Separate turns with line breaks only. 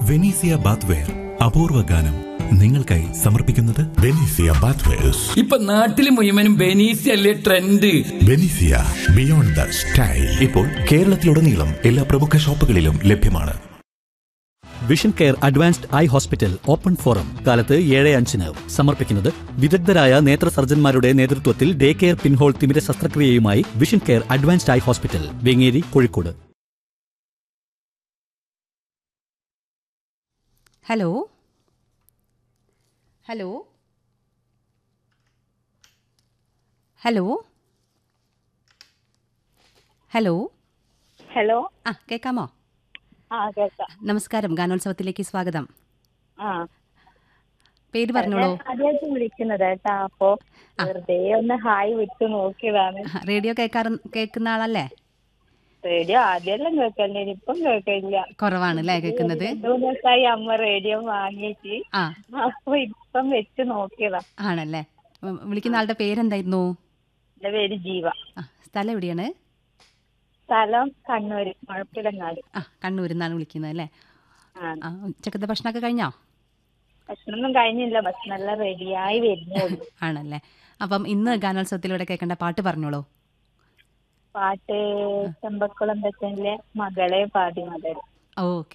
Venezia bathware അപൂർവ ഗാനം നിങ്ങൾക്കായി സമർപ്പിക്കുന്നത്
ബെനീസിയ ബാത്വേഴ്സ്
ഇപ്പൊ നാട്ടില് മുഴുവനും ബെനീസി അല്ലേ ട്രെൻഡ്
ബെനീസിയ ബിയോണ്ട് ദ സ്റ്റൈൽ
ഇപ്പോൾ കേരളത്തിലുടനീളം എല്ലാ പ്രമുഖ ഷോപ്പുകളിലും ലഭ്യമാണ്
Vision Care Advanced Eye Hospital open forum കാലത്ത് ഏഴ് അഞ്ചിന് സമർപ്പിക്കുന്നത് വിദഗ്ധരായ നേത്ര സർജന്മാരുടെ നേതൃത്വത്തിൽ ഡേ കെയർ പിൻഹോൾ തിമിര ശസ്ത്രക്രിയയുമായി Vision Care Advanced Eye Hospital Vengeri Kozhikode
hello hello hello hello
hello
ആ കേൾക്കാമോ
ആ കേൾക്കാം
നമസ്കാരം ഗാനോത്സവത്തിലേക്ക് സ്വാഗതം
ആ
പേര് പറഞ്ഞോളൂ
ആദ്യമായിട്ട് വിളിക്കുന്നത് കേട്ടാ അപ്പൊ വെറുതെ ഒന്ന് ഹായ് വിട്ട് നോക്കിയതാണ്
ആ, റേഡിയോ കേൾക്കാറ് കേൾക്കുന്ന ആളല്ലേ
റേഡിയോ ആദ്യമെല്ലാം കേൾക്കല്ലേ ഇപ്പം കേൾക്കില്ല
കുറവാണ് അല്ലേ കേൾക്കുന്നത്
രണ്ടു മൂന്ന് ദിവസമായി അമ്മ റേഡിയോ വാങ്ങിയിട്ട്
ആ
അപ്പൊ ഇപ്പം വെച്ച് നോക്കിയതാ
ആണല്ലേ ഉം, വിളിക്കുന്ന ആളുടെ പേരെന്തായിരുന്നു
എന്റെ പേര് ജീവ
ആ സ്ഥലം എവിടെയാണ്
സ്ഥലം കണ്ണൂര് മുഴപ്പിലങ്ങാട്
ആ കണ്ണൂരിൽ നിന്നാണ് വിളിക്കുന്നത് അല്ലേ
ആ
ആ ഉച്ചക്കത്തെ ഭക്ഷണമൊക്കെ കഴിഞ്ഞോ
ഭക്ഷണമൊന്നും കഴിഞ്ഞില്ല ഭക്ഷണം എല്ലാം റെഡിയായി വരുന്നേ ഉള്ളൂ
ആണല്ലേ അപ്പം ഇന്ന് ഗാനോത്സവത്തിലൂടെ കേൾക്കേണ്ട പാട്ട് പറഞ്ഞോളൂ
പാട്ട് ചെമ്പക്കുളം തെറ്റനിലെ മകളെ പാതി മതരും
ഓക്കെ